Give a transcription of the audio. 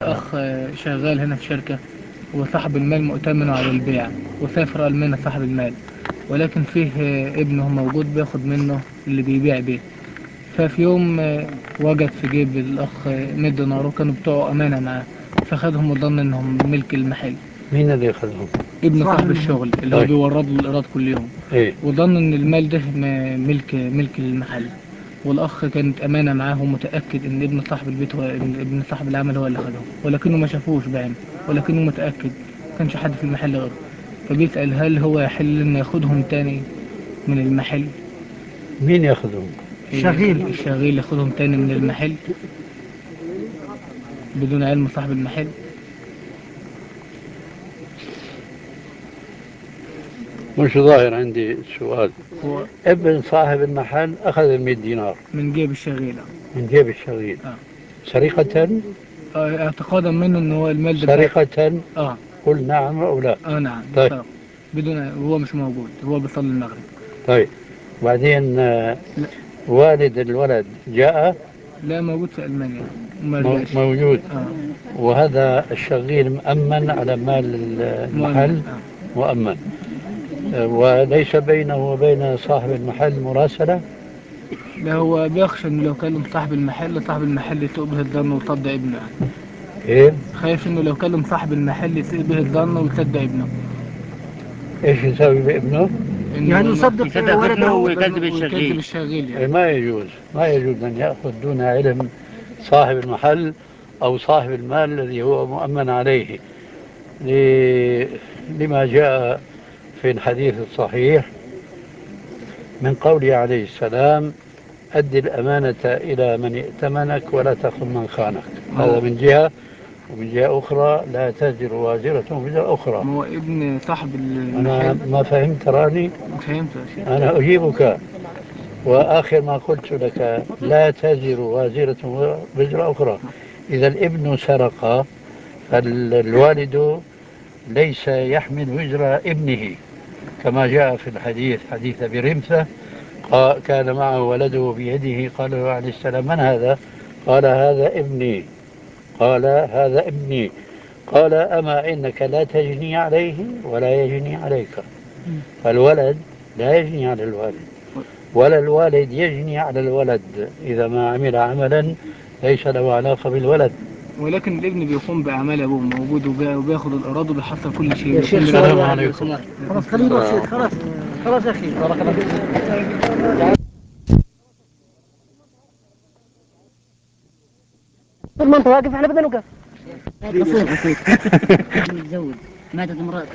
أخ شغال هنا في شركة وصاحب المال مؤتمن على البيع وسافر ألمانيا صاحب المال ولكن فيه ابنه موجود بياخد منه اللي بيبيع بيه ففي يوم وجد في جيب الأخ 100 دينار وكانوا بتوعه أمانة معاه فخدهم وظن إنهم ملك المحل مين اللي ياخذهم؟ ابن صاحب الشغل اللي هو طيب. بيورد له الإيراد كل يوم ايه وظن ان المال ده م- ملك ملك المحل والاخ كانت امانه معاه ومتاكد ان ابن صاحب البيت هو ابن ابن صاحب العمل هو اللي خدهم ولكنه ما شافوش بعينه ولكنه متاكد ما كانش حد في المحل غيره فبيسال هل هو يحل انه ياخدهم تاني من المحل مين ياخذهم؟ الشغيل الشغيل ياخدهم تاني من المحل بدون علم صاحب المحل مش ظاهر عندي السؤال هو ابن صاحب المحل اخذ ال 100 دينار من جيب الشغيل من جيب الشغيل آه. سرقة آه، اعتقادا منه ان هو المال ده بتاع- سرقة اه قل نعم او لا اه نعم طيب. سرق. بدون هو مش موجود هو بيصلي المغرب طيب بعدين آه، لا. والد الولد جاء لا موجود في المانيا وما مو- رجعش موجود اه وهذا الشغيل مأمن على مال المحل مؤمن. آه. مؤمن آه، وليس بينه وبين صاحب المحل مراسلة ده هو بيخشى انه لو كلم صاحب المحل صاحب المحل يسوء به الظن ويصدق ابنه يعني كيف؟ خايف انه لو كلم صاحب المحل يسوء به الظن ويصدق ابنه ايش يسوي بابنه؟ إنه يعني إنه يصدق يصدق ولده ابنه ويكذب ويكذب الشغيل الشغيل إيه يعني ما يجوز ما يجوز أن يأخذ دون علم صاحب المحل أو صاحب المال الذي هو مؤمن عليه ل- لما جاء في الحديث الصحيح من قوله عليه السلام أد الأمانة إلى من ائتمنك ولا تخن من خانك هذا من جهة ومن جهة أخرى لا تزر وازرة وزر أخرى ما هو ابن صاحب أنا المحل ما فهمت راني فهمت يا شيخ أنا أجيبك وآخر ما قلت لك لا تزر وازرة وزر أخرى إذا الابن سرق فالوالد ليس يحمل وزر ابنه كما جاء في الحديث حديث أبي رمثة قا- كان معه ولده بيده قال له عليه السلام من هذا؟ قال هذا ابني قال هذا ابني قال أما إنك لا تجني عليه ولا يجني عليك فالولد لا يجني على الوالد ولا الوالد يجني على الولد إذا ما عمل عملا ليس له علاقة بالولد ولكن الابن بيقوم باعمال ابوه موجود وبي- وبياخد الاراضي وبيحصل كل شيء يا شيخ بيقوم سؤال بالأراضي. السلام يعني عليكم. لو سمحت. خلاص خليه بسيط خلاص خلاص يا اخي بارك الله فيك طول ما انت واقف احنا بدنا نوقف متزوج ماتت امرأته